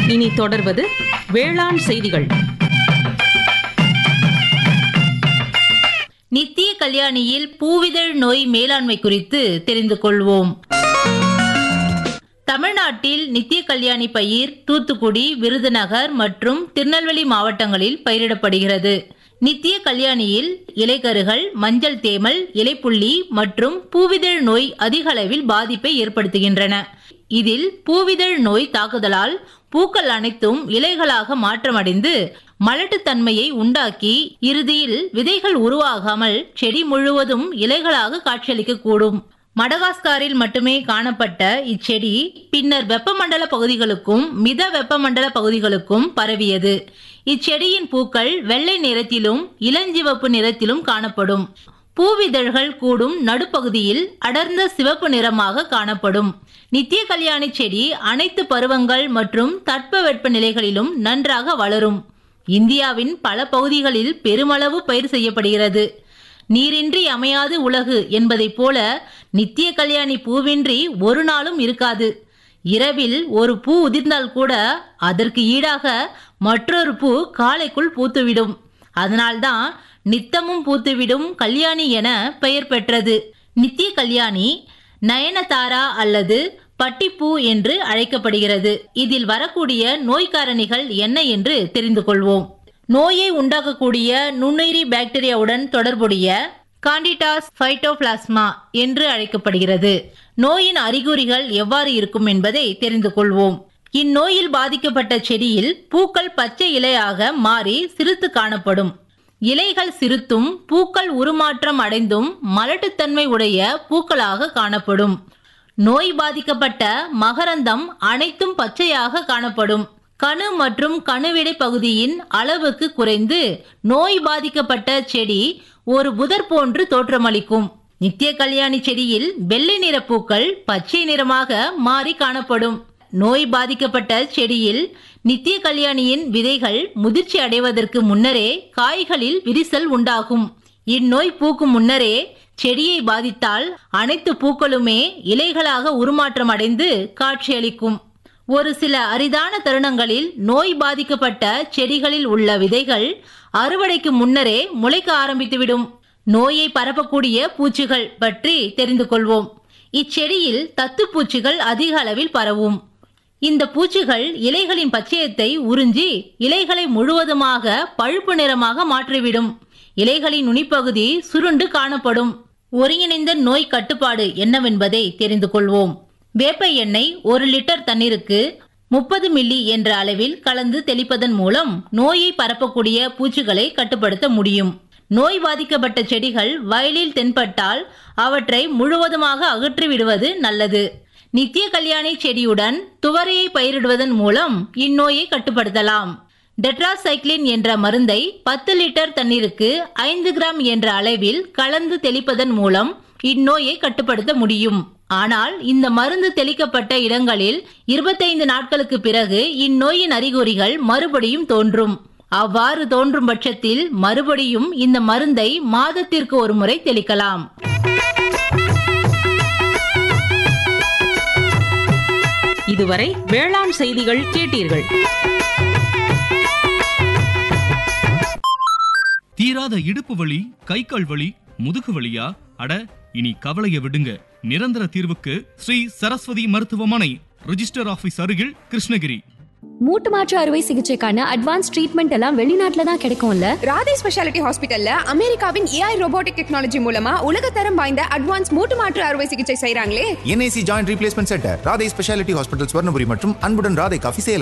இனி தொடர்வது வேளாண் செய்திகள் நித்திய கல்யாணியில் பூவிதழ் நோய் மேலாண்மை குறித்து தெரிந்து கொள்வோம் தமிழ்நாட்டில் நித்திய கல்யாணி பயிர் தூத்துக்குடி விருதுநகர் மற்றும் திருநெல்வேலி மாவட்டங்களில் பயிரிடப்படுகிறது நித்திய கல்யாணியில் இலைக்கருகள் மஞ்சள் தேமல் இலைப்புள்ளி மற்றும் பூவிதழ் நோய் அதிக அளவில் பாதிப்பை ஏற்படுத்துகின்றன இதில் பூவிதழ் நோய் தாக்குதலால் பூக்கள் அனைத்தும் இலைகளாக மாற்றமடைந்து மலட்டுத்தன்மையை உண்டாக்கி இறுதியில் விதைகள் உருவாகாமல் செடி முழுவதும் இலைகளாக காட்சியளிக்கக்கூடும் மடகாஸ்காரில் மட்டுமே காணப்பட்ட இச்செடி பின்னர் வெப்பமண்டல பகுதிகளுக்கும் மித வெப்பமண்டல பகுதிகளுக்கும் பரவியது இச்செடியின் பூக்கள் வெள்ளை நிறத்திலும் இளஞ்சிவப்பு நிறத்திலும் காணப்படும் பூவிதழ்கள் கூடும் நடுப்பகுதியில் அடர்ந்த சிவப்பு நிறமாக காணப்படும் நித்திய கல்யாணி செடி அனைத்து பருவங்கள் மற்றும் தட்பவெட்ப நிலைகளிலும் நன்றாக வளரும் இந்தியாவின் பல பகுதிகளில் பெருமளவு பயிர் செய்யப்படுகிறது நீரின்றி அமையாது உலகு என்பதைப் போல நித்திய கல்யாணி பூவின்றி ஒரு நாளும் இருக்காது இரவில் ஒரு பூ உதிர்ந்தால் கூட அதற்கு ஈடாக மற்றொரு பூ காலைக்குள் பூத்துவிடும் அதனால்தான் நித்தமும் பூத்துவிடும் கல்யாணி என பெயர் பெற்றது நித்திய கல்யாணி நயனதாரா அல்லது பட்டிப்பூ என்று அழைக்கப்படுகிறது இதில் வரக்கூடிய நோய்க்காரணிகள் என்ன என்று தெரிந்து கொள்வோம் நோயை உண்டாக்கக்கூடிய நுண்ணுயிரி பாக்டீரியாவுடன் தொடர்புடைய காண்டிடாஸ் ஃபைட்டோபிளாஸ்மா என்று அழைக்கப்படுகிறது நோயின் அறிகுறிகள் எவ்வாறு இருக்கும் என்பதை தெரிந்து கொள்வோம் இந்நோயில் பாதிக்கப்பட்ட செடியில் பூக்கள் பச்சை இலையாக மாறி சிறுத்து காணப்படும் இலைகள் சிறுத்தும் பூக்கள் உருமாற்றம் அடைந்தும் மலட்டுத்தன்மை உடைய பூக்களாக காணப்படும் நோய் பாதிக்கப்பட்ட மகரந்தம் அனைத்தும் பச்சையாக காணப்படும் கணு மற்றும் கணுவிடை பகுதியின் அளவுக்கு குறைந்து நோய் பாதிக்கப்பட்ட செடி ஒரு புதர் போன்று தோற்றமளிக்கும் நித்திய கல்யாணி செடியில் வெள்ளை நிற பூக்கள் பச்சை நிறமாக மாறி காணப்படும் நோய் பாதிக்கப்பட்ட செடியில் நித்திய கல்யாணியின் விதைகள் முதிர்ச்சி அடைவதற்கு முன்னரே காய்களில் விரிசல் உண்டாகும் இந்நோய் பூக்கும் முன்னரே செடியை பாதித்தால் அனைத்து பூக்களுமே இலைகளாக உருமாற்றம் அடைந்து காட்சியளிக்கும் ஒரு சில அரிதான தருணங்களில் நோய் பாதிக்கப்பட்ட செடிகளில் உள்ள விதைகள் அறுவடைக்கு முன்னரே முளைக்க ஆரம்பித்துவிடும் நோயை பரப்பக்கூடிய பூச்சிகள் பற்றி தெரிந்து கொள்வோம் இச்செடியில் தத்துப்பூச்சிகள் அதிக அளவில் பரவும் இந்த பூச்சிகள் இலைகளின் பச்சையத்தை உறிஞ்சி இலைகளை முழுவதுமாக பழுப்பு நிறமாக மாற்றிவிடும் இலைகளின் நுனிப்பகுதி சுருண்டு காணப்படும் ஒருங்கிணைந்த நோய் கட்டுப்பாடு என்னவென்பதை தெரிந்து கொள்வோம் வேப்ப எண்ணெய் ஒரு லிட்டர் தண்ணீருக்கு முப்பது மில்லி என்ற அளவில் கலந்து தெளிப்பதன் மூலம் நோயை பரப்பக்கூடிய பூச்சிகளை கட்டுப்படுத்த முடியும் நோய் பாதிக்கப்பட்ட செடிகள் வயலில் தென்பட்டால் அவற்றை முழுவதுமாக அகற்றி விடுவது நல்லது நித்திய கல்யாணி செடியுடன் துவரையை பயிரிடுவதன் மூலம் இந்நோயை கட்டுப்படுத்தலாம் டெட்ராசைக்ளின் என்ற மருந்தை பத்து லிட்டர் தண்ணீருக்கு ஐந்து கிராம் என்ற அளவில் கலந்து தெளிப்பதன் மூலம் இந்நோயை கட்டுப்படுத்த முடியும் ஆனால் இந்த மருந்து தெளிக்கப்பட்ட இடங்களில் இருபத்தைந்து நாட்களுக்கு பிறகு இந்நோயின் அறிகுறிகள் மறுபடியும் தோன்றும் அவ்வாறு தோன்றும் பட்சத்தில் மறுபடியும் இந்த மருந்தை மாதத்திற்கு ஒரு முறை தெளிக்கலாம் இதுவரை வேளாண் செய்திகள் கேட்டீர்கள் தீராத இடுப்பு வலி கை கால் வலி முதுகு வலியா அட இனி கவலைய விடுங்க நிரந்தர தீர்வுக்கு ஸ்ரீ சரஸ்வதி மருத்துவமனை ரிஜிஸ்டர் ஆபீஸ் அருகில் கிருஷ்ணகிரி மூட்டு மாற்று அறுவை சிகிச்சைக்கான அட்வான்ஸ் ட்ரீட்மெண்ட் எல்லாம் வெளிநாட்டுல தான் கிடைக்கும்ல ராதே ஸ்பெஷாலிட்டி ஹாஸ்பிட்டல்ல அமெரிக்காவின் ஏஐ ரோபோட்டிக் டெக்னாலஜி மூலமா உலகத்தரம் வாய்ந்த அட்வான்ஸ் மூட்டு மாற்று அறுவை சிகிச்சை செய்றாங்களே NIC joint replacement centre Radhai speciality hospital Swarnapuri மற்றும் அன்புடன் ராதை காஃபி சேலம்